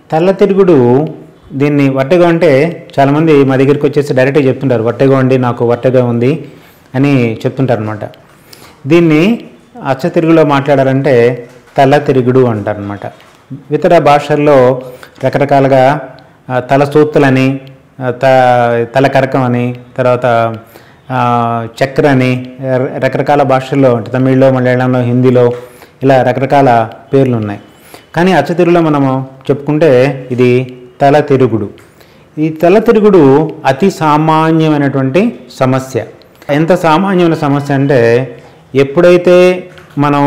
తెల్ల తిరుగుడు దీన్ని వట్టెగో అంటే చాలామంది మా దగ్గరికి వచ్చేసి డైరెక్ట్గా చెప్తుంటారు వట్టెగో అండి నాకు వట్టెగా ఉంది అని చెప్తుంటారు అనమాట దీన్ని అచ్చ తిరుగులో మాట్లాడారంటే తెల్ల తిరుగుడు అంటారనమాట ఇతర భాషల్లో రకరకాలుగా ఆ, తల సూత్తులని ఆ, త తల కరకం అని తర్వాత ఆ, చక్ర అని ర- రకరకాల భాషల్లో అంటే తమిళ్లో మలయాళంలో హిందీలో ఇలా రకరకాల పేర్లు ఉన్నాయి కానీ అచ్చతిరుగులో మనము చెప్పుకుంటే ఇది తల తిరుగుడు ఈ తల తిరుగుడు అతి సామాన్యమైనటువంటి సమస్య ఎంత సామాన్యమైన సమస్య అంటే ఎప్పుడైతే మనం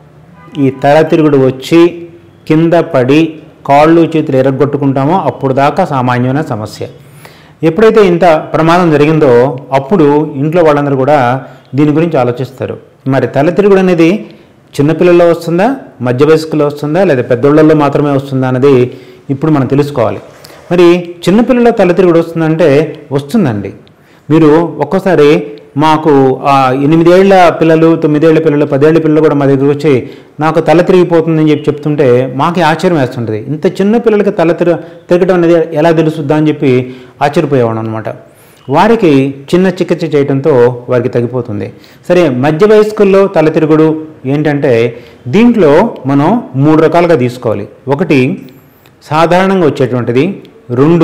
ఈ తల తిరుగుడు వచ్చి కింద పడి కాళ్ళు చేతులు ఎరగొట్టుకుంటామో అప్పుడు దాకా సామాన్యమైన సమస్య ఎప్పుడైతే ఇంత ప్రమాదం జరిగిందో అప్పుడు ఇంట్లో వాళ్ళందరూ కూడా దీని గురించి ఆలోచిస్తారు మరి తల తిరుగుడు అనేది చిన్నపిల్లల్లో వస్తుందా మధ్య వయస్కులో వస్తుందా లేదా పెద్దోళ్ళల్లో మాత్రమే వస్తుందా అనేది ఇప్పుడు మనం తెలుసుకోవాలి మరి చిన్నపిల్లల తల తిరుగుడు వస్తుందంటే వస్తుందండి మీరు ఒక్కోసారి మాకు ఆ ఎనిమిదేళ్ల పిల్లలు తొమ్మిదేళ్ల పిల్లలు పదేళ్ల పిల్లలు కూడా మా దగ్గరకు వచ్చి నాకు తల తిరిగిపోతుందని చెప్పి చెప్తుంటే మాకే ఆశ్చర్యం వేస్తుంటుంది ఇంత చిన్న పిల్లలకి తల తిర తిరగడం అనేది ఎలా తెలుస్తుందా అని చెప్పి ఆశ్చర్యపోయేవాడు అనమాట వారికి చిన్న చికిత్స చేయడంతో వారికి తగ్గిపోతుంది సరే మధ్య వయస్కుల్లో తల తిరుగుడు ఏంటంటే దీంట్లో మనం మూడు రకాలుగా తీసుకోవాలి ఒకటి సాధారణంగా వచ్చేటువంటిది రెండు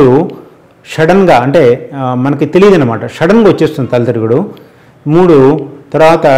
సడన్గా అంటే ఆ, మనకి తెలియదు అనమాట సడన్గా వచ్చేస్తుంది తలతిరుగుడు మూడు తర్వాత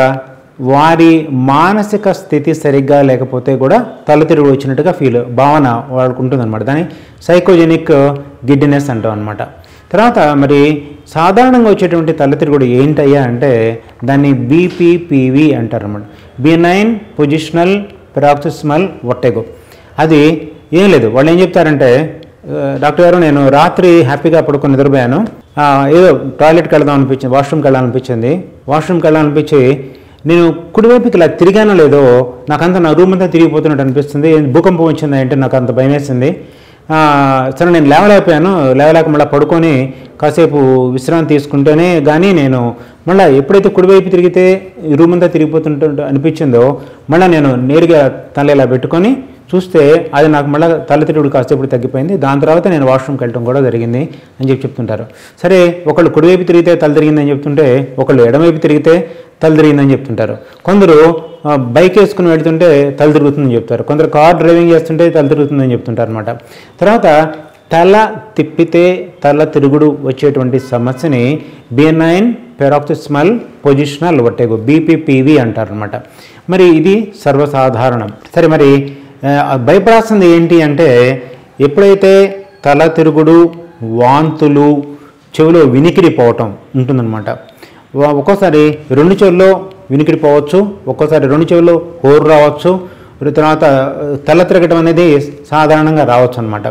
వారి మానసిక స్థితి సరిగ్గా లేకపోతే కూడా తలతిరుగుడు వచ్చినట్టుగా ఫీల్ భావన వాళ్ళకు ఉంటుందన్నమాట దాన్ని సైకోజెనిక్ గిడ్డినెస్ అంటాం అనమాట తర్వాత మరి సాధారణంగా వచ్చేటువంటి తలతిరుగుడు ఏంటయ్యా అంటే దాన్ని బీపీపీవి అంటారు అనమాట బినైన్ పొజిషనల్ పెరాక్సిస్మల్ ఒట్టెగో అది ఏం లేదు వాళ్ళు ఏం చెప్తారంటే "ఆ, డాక్టర్ గారు నేను రాత్రి హ్యాపీగా పడుకొని నిద్రపోయాను ఆ, ఏదో టాయిలెట్కి వెళ్దాం అనిపించింది వాష్రూమ్కి వెళ్ళాలనిపించింది వాష్రూమ్కి వెళ్ళాలనిపించి నేను కుడివైపుకి ఇలా తిరిగానో లేదో నాకంత నా రూమ్ అంతా తిరిగిపోతున్నట్టు అనిపిస్తుంది భూకంపం వచ్చింది అంటే నాకు అంత భయం వేసింది ఆ, సరే నేను లేవలేకపోయాను లేవలేక మళ్ళీ పడుకొని కాసేపు విశ్రాంతి తీసుకుంటేనే కానీ నేను మళ్ళీ ఎప్పుడైతే కుడివైపు తిరిగితే ఈ రూమ్ అంతా తిరిగిపోతుంట అనిపించిందో మళ్ళీ నేను నేరుగా తల ఇలా పెట్టుకొని చూస్తే అది నాకు మళ్ళీ తల తిరుగుడు కాసేపు తగ్గిపోయింది దాని తర్వాత నేను వాష్రూమ్కి వెళ్ళడం కూడా జరిగింది అని చెప్పి చెప్తుంటారు సరే ఒకళ్ళు కుడివైపు తిరిగితే తల తిరిగిందని చెప్తుంటే ఒకళ్ళు ఎడమవైపు తిరిగితే తల తిరిగిందని చెప్తుంటారు కొందరు ఆ, బైక్ వేసుకుని వెళ్తుంటే తల తిరుగుతుందని చెప్తారు కొందరు కార్ డ్రైవింగ్ చేస్తుంటే తల తిరుగుతుందని చెప్తుంటారు అనమాట తర్వాత తల తిప్పితే తల తిరుగుడు వచ్చేటువంటి సమస్యని benign paroxysmal positional vertigo BPPV అంటారు అనమాట మరి ఇది సర్వసాధారణం సరే మరి ఆ, భయపడాల్సింది ఏంటి అంటే ఎప్పుడైతే తల తిరుగుడు వాంతులు చెవిలో వినికిడి పోవటం ఉంటుందన్నమాట వా- ఒక్కోసారి రెండు చెవుల్లో వినికిడి పోవచ్చు ఒక్కోసారి రెండు చెవుల్లో హోరు రావచ్చు మరి తర్వాత ఆ, తల తిరగటం అనేది సాధారణంగా రావచ్చు అనమాట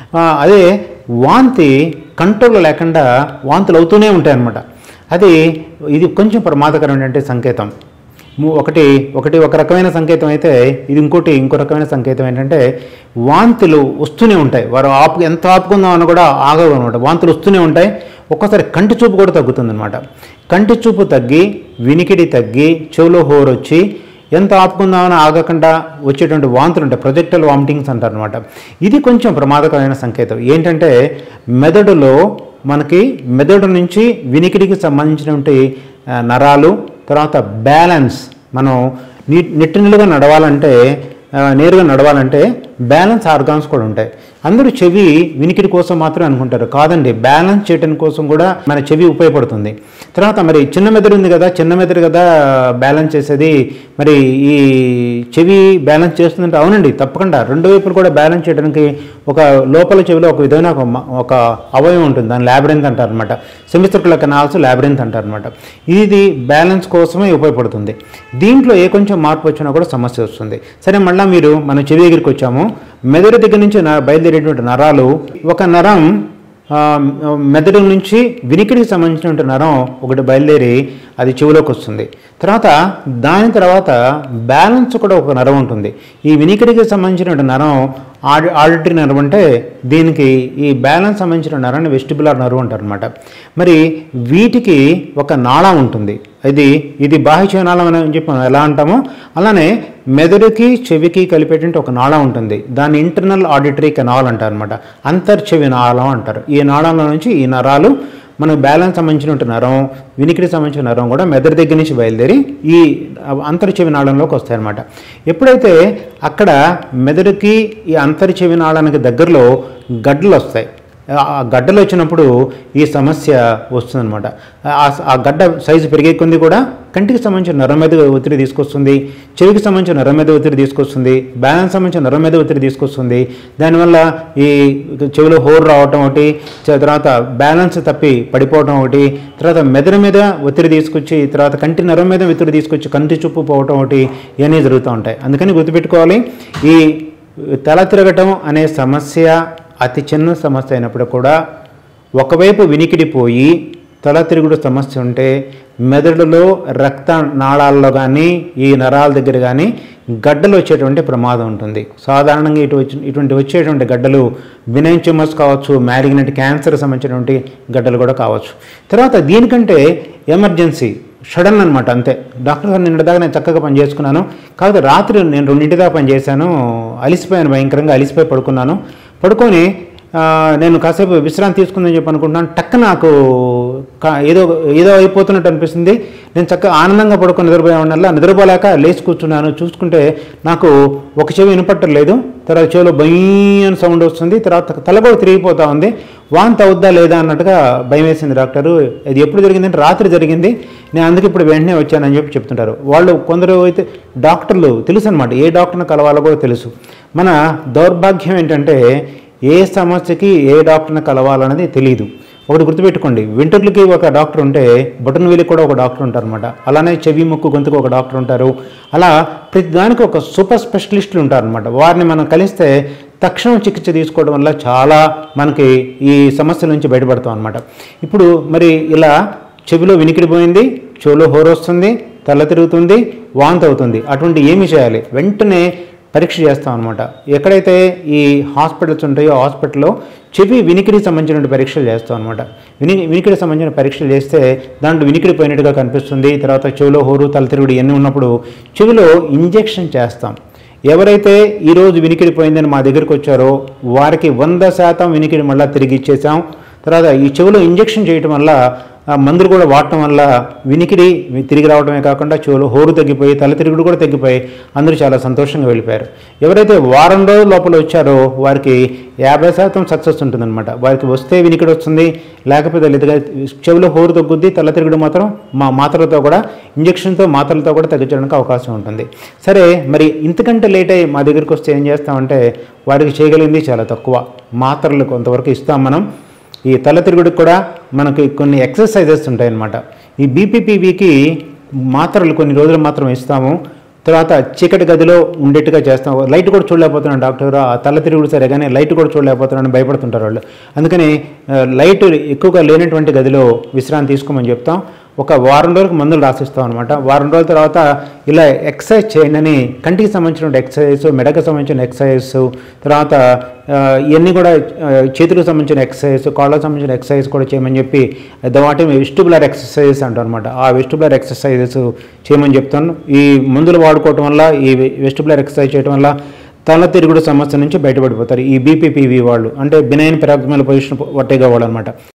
అదే వాంతి కంట్రోల్ లేకుండా వాంతులు అవుతూనే ఉంటాయి అన్నమాట అది ఇది కొంచెం ప్రమాదకరమైనటువంటి సంకేతం ము- ఒకటి ఒకటి ఒక రకమైన సంకేతం అయితే ఇది ఇంకోటి ఇంకో రకమైన సంకేతం ఏంటంటే వాంతులు వస్తూనే ఉంటాయి వారు ఆపు ఎంత ఆపుకుందాం అని కూడా ఆగవు అనమాట వాంతులు వస్తూనే ఉంటాయి ఒక్కోసారి కంటి చూపు కూడా తగ్గుతుంది అనమాట కంటి చూపు తగ్గి వినికిడి తగ్గి చెవులో హోర్ వచ్చి ఎంత ఆపుకుందామని ఆగకుండా వచ్చేటువంటి వాంతులు ఉంటాయి ప్రొజెక్టల్ వామిటింగ్స్ అంటారు అనమాట ఇది కొంచెం ప్రమాదకరమైన సంకేతం ఏంటంటే మెదడులో మనకి మెదడు నుంచి వినికిడికి సంబంధించినటువంటి ఆ, నరాలు తర్వాత బ్యాలెన్స్ మనం నీ నిట్టినిలుగా నడవాలంటే ఆ, నేరుగా నడవాలంటే బ్యాలెన్స్ ఆర్గాన్స్ కూడా ఉంటాయి అందరూ చెవి వినికిడి కోసం మాత్రమే అనుకుంటారు కాదండి బ్యాలెన్స్ చేయడం కోసం కూడా మన చెవి ఉపయోగపడుతుంది తర్వాత మరి చిన్న మెదడు ఉంది కదా చిన్న మెదడు కదా బ్యాలెన్స్ చేసేది మరి ఈ చెవి బ్యాలెన్స్ చేస్తుందంటే అవునండి తప్పకుండా రెండు వైపులు కూడా బ్యాలెన్స్ చేయడానికి ఒక లోపల చెవిలో ఒక విధమైన ఒక మ- ఒక అవయవం ఉంటుంది దాన్ని ల్యాబ్రెంత్ అంటారు అనమాట సెమిస్ట్రికులర్ కెనాల్స్ ల్యాబ్రెంత్ అంటారు అనమాట ఇది బ్యాలెన్స్ కోసమే ఉపయోగపడుతుంది దీంట్లో ఏ కొంచెం మార్పు వచ్చినా కూడా సమస్య వస్తుంది సరే మళ్ళీ మీరు మన చెవి దగ్గరికి వచ్చాము మెదడు దగ్గర నుంచి న- బయలుదేరేటువంటి నరాలు ఒక నరం ఆ, మెదడు నుంచి వినికిడికి సంబంధించినటువంటి నరం ఒకటి బయలుదేరి అది చెవిలోకి వస్తుంది తర్వాత దాని తర్వాత బ్యాలెన్స్ కూడా ఒక నరం ఉంటుంది ఈ వినికిడికి సంబంధించినటువంటి నరం ఆడి ఆడిటరీ నర్వ్ అంటే దీనికి ఈ బ్యాలెన్స్ సంబంధించిన నరాన్ని వెస్టిబులర్ నర్వ్ అంటారు అనమాట మరి వీటికి ఒక నాళం ఉంటుంది ఇది ఇది బాహ్య నాళం అని చెప్పి మనం ఎలా అంటామో అలానే మెదడుకి చెవికి కలిపేటువంటి ఒక నాళం ఉంటుంది దాన్ని ఇంటర్నల్ ఆడిటరీ కెనాల్ అంటారు అనమాట అంతర్చెవి నాళం అంటారు ఈ నాళంలో నుంచి ఈ నరాలు మనకు బ్యాలెన్స్ సంబంధించిన నరం వినికిడికి సంబంధించిన నరం కూడా మెదడు దగ్గర నుంచి బయలుదేరి ఈ అంతర్చెవి నాళంలోకి వస్తాయన్నమాట ఎప్పుడైతే అక్కడ మెదడుకి ఈ అంతర్చెవి నాళానికి దగ్గరలో గడ్డలు వస్తాయి ఆ గడ్డలు వచ్చినప్పుడు ఈ సమస్య వస్తుందన్నమాట ఆ- ఆ గడ్డ సైజు పెరిగే కొద్ది కూడా కంటికి సంబంధించిన నరం మీద ఒత్తిడి తీసుకొస్తుంది చెవికి సంబంధించిన నరం మీద ఒత్తిడి తీసుకొస్తుంది బ్యాలెన్స్ సంబంధించిన నరం మీద ఒత్తిడి తీసుకొస్తుంది దానివల్ల ఈ చెవిలో హోర్ రావటం ఒకటి చ- తర్వాత బ్యాలెన్స్ తప్పి పడిపోవటం ఒకటి తర్వాత మెదడు మీద ఒత్తిడి తీసుకొచ్చి తర్వాత కంటి నరం మీద ఒత్తిడి తీసుకొచ్చి కంటి చూపు పోవటం ఒకటి ఇవన్నీ జరుగుతూ ఉంటాయి అందుకని గుర్తుపెట్టుకోవాలి ఈ తల తిరగటం అనే సమస్య అతి చిన్న సమస్య అయినప్పుడు కూడా ఒకవైపు వినికిడిపోయి తల తిరుగుడు సమస్య ఉంటే మెదడులో రక్త నాళాల్లో కానీ ఈ నరాల దగ్గర కానీ గడ్డలు వచ్చేటువంటి ప్రమాదం ఉంటుంది సాధారణంగా ఇటు వచ్చి ఇటువంటి వచ్చేటువంటి గడ్డలు బినైన్ ట్యూమర్స్ కావచ్చు మ్యాలిగ్నెంట్ క్యాన్సర్ సంబంధించినటువంటి గడ్డలు కూడా కావచ్చు తర్వాత దీనికంటే ఎమర్జెన్సీ సడన్ అనమాట అంతే డాక్టర్ గారు నిన్న దాకా నేను చక్కగా పని చేసుకున్నాను కాకపోతే రాత్రి నేను రెండింటి దాకా పని చేశాను అలిసిపోయాను భయంకరంగా అలిసిపోయి పడుకున్నాను పడుకొని ఆ, నేను కాసేపు విశ్రాంతి తీసుకుందని చెప్పి అనుకుంటున్నాను టక్క నాకు కా- ఏదో ఏదో అయిపోతున్నట్టు అనిపిస్తుంది నేను చక్కగా ఆనందంగా పడుకొని నిద్రపోయే వల్ల నిద్రపోలేక లేచి కూర్చున్నాను చూసుకుంటే నాకు ఒక చెవి వినపట్టలేదు తర్వాత చెవిలో భయం సౌండ్ వస్తుంది తర్వాత తల కూడా తిరిగిపోతా ఉంది వాంతి అవుద్దా లేదా అన్నట్టుగా భయం వేసింది డాక్టరు అది ఎప్పుడు జరిగిందంటే రాత్రి జరిగింది నేను అందుకే ఇప్పుడు వెంటనే వచ్చానని చెప్పి చెప్తుంటారు వాళ్ళు కొందరు అయితే డాక్టర్లు తెలుసు అనమాట ఏ డాక్టర్ని కలవాలో కూడా తెలుసు మన దౌర్భాగ్యం ఏంటంటే ఏ సమస్యకి ఏ డాక్టర్ని కలవాలనేది తెలియదు ఒకటి గుర్తుపెట్టుకోండి వెంట్రుకలకి ఒక డాక్టర్ ఉంటే బటన్ వేలికి కూడా ఒక డాక్టర్ ఉంటారు అనమాట అలానే చెవి ముక్కు గొంతుకు ఒక డాక్టర్ ఉంటారు అలా ప్రతి దానికి ఒక సూపర్ స్పెషలిస్టులు ఉంటారు అనమాట వారిని మనం కలిస్తే తక్షణం చికిత్స తీసుకోవడం వల్ల చాలా మనకి ఈ సమస్యల నుంచి బయటపడతాం అనమాట ఇప్పుడు మరి ఇలా చెవిలో వినికిడిపోయింది చెవిలో హోరొస్తుంది తల తిరుగుతుంది వాంతి అవుతుంది అటువంటి ఏమి చేయాలి వెంటనే పరీక్ష చేస్తాం అనమాట ఎక్కడైతే ఈ హాస్పిటల్స్ ఉంటాయో ఆ హాస్పిటల్లో చెవి వినికిడికి సంబంధించిన పరీక్షలు చేస్తాం అనమాట విని వినికిడికి సంబంధించిన పరీక్షలు చేస్తే దాంట్లో వినికిడి పోయినట్టుగా కనిపిస్తుంది తర్వాత చెవిలో హోరు తల తిరుగుడు ఇవన్నీ ఉన్నప్పుడు చెవిలో ఇంజెక్షన్ చేస్తాం ఎవరైతే ఈరోజు వినికిడి పోయిందని మా దగ్గరికి వచ్చారో వారికి వంద శాతం వినికిడి మళ్ళీ తిరిగి ఇచ్చేసాం తర్వాత ఈ చెవిలో ఇంజెక్షన్ చేయటం వల్ల ఆ మందులు కూడా వాడటం వల్ల వినికిడి తిరిగి రావడమే కాకుండా చెవులు హోరు తగ్గిపోయి తల తిరుగుడు కూడా తగ్గిపోయి అందరూ చాలా సంతోషంగా వెళ్ళిపోయారు ఎవరైతే వారం రోజుల లోపల వచ్చారో వారికి యాభై శాతం సక్సెస్ ఉంటుందన్నమాట వారికి వస్తే వినికిడి వస్తుంది లేకపోతే లేదా చెవిలో హోరు తగ్గుద్ది తల తిరుగుడు మాత్రం మా మాత్రలతో కూడా ఇంజక్షన్తో మాత్రలతో కూడా తగ్గించడానికి అవకాశం ఉంటుంది సరే మరి ఇంతకంటే లేట్ అయ్యి మా దగ్గరికి వస్తే ఏం చేస్తామంటే వారికి చేయగలిగింది చాలా తక్కువ మాత్రలు కొంతవరకు ఇస్తాం మనం ఈ తల తిరుగుడికి కూడా మనకి కొన్ని ఎక్సర్సైజెస్ ఉంటాయన్నమాట ఈ బీపీపీవీకి మాత్రలు కొన్ని రోజులు మాత్రం ఇస్తాము తర్వాత చీకటి గదిలో ఉండేట్టుగా చేస్తాం లైట్ కూడా చూడలేకపోతున్నాను డాక్టర్ ఆ తల తిరుగుడు సరే కానీ లైట్ కూడా చూడలేకపోతున్నాను భయపడుతుంటారు వాళ్ళు అందుకని ఆ, లైట్ ఎక్కువగా లేనటువంటి గదిలో విశ్రాంతి తీసుకోమని చెప్తాం ఒక వారం రోజులకు మందులు రాసిస్తాం అనమాట వారం రోజుల తర్వాత ఇలా ఎక్సర్సైజ్ చేయండి అని కంటికి సంబంధించిన ఎక్సర్సైజ్ మెడకు సంబంధించిన ఎక్సర్సైజ్ తర్వాత ఆ, ఇవన్నీ కూడా ఆ, చేతులకు సంబంధించిన ఎక్సర్సైజ్ కాళ్ళకు సంబంధించిన ఎక్సర్సైజ్ కూడా చేయమని చెప్పి వాటి వెస్టిబులర్ ఎక్సర్సైజెస్ అంటారు అనమాట ఆ వెస్టిబులర్ ఎక్సర్సైజెస్ చేయమని చెప్తాను ఈ మందులు వాడుకోవటం వల్ల ఈ వెస్టిబులర్ ఎక్సర్సైజ్ చేయడం వల్ల తల తిరుగుడు సమస్య నుంచి బయటపడిపోతారు ఈ బీపీపీవీ వాళ్ళు అంటే బినైన్ పెరాగ్మల్ పొజిషన్ పట్టేగా వాళ్ళు అనమాట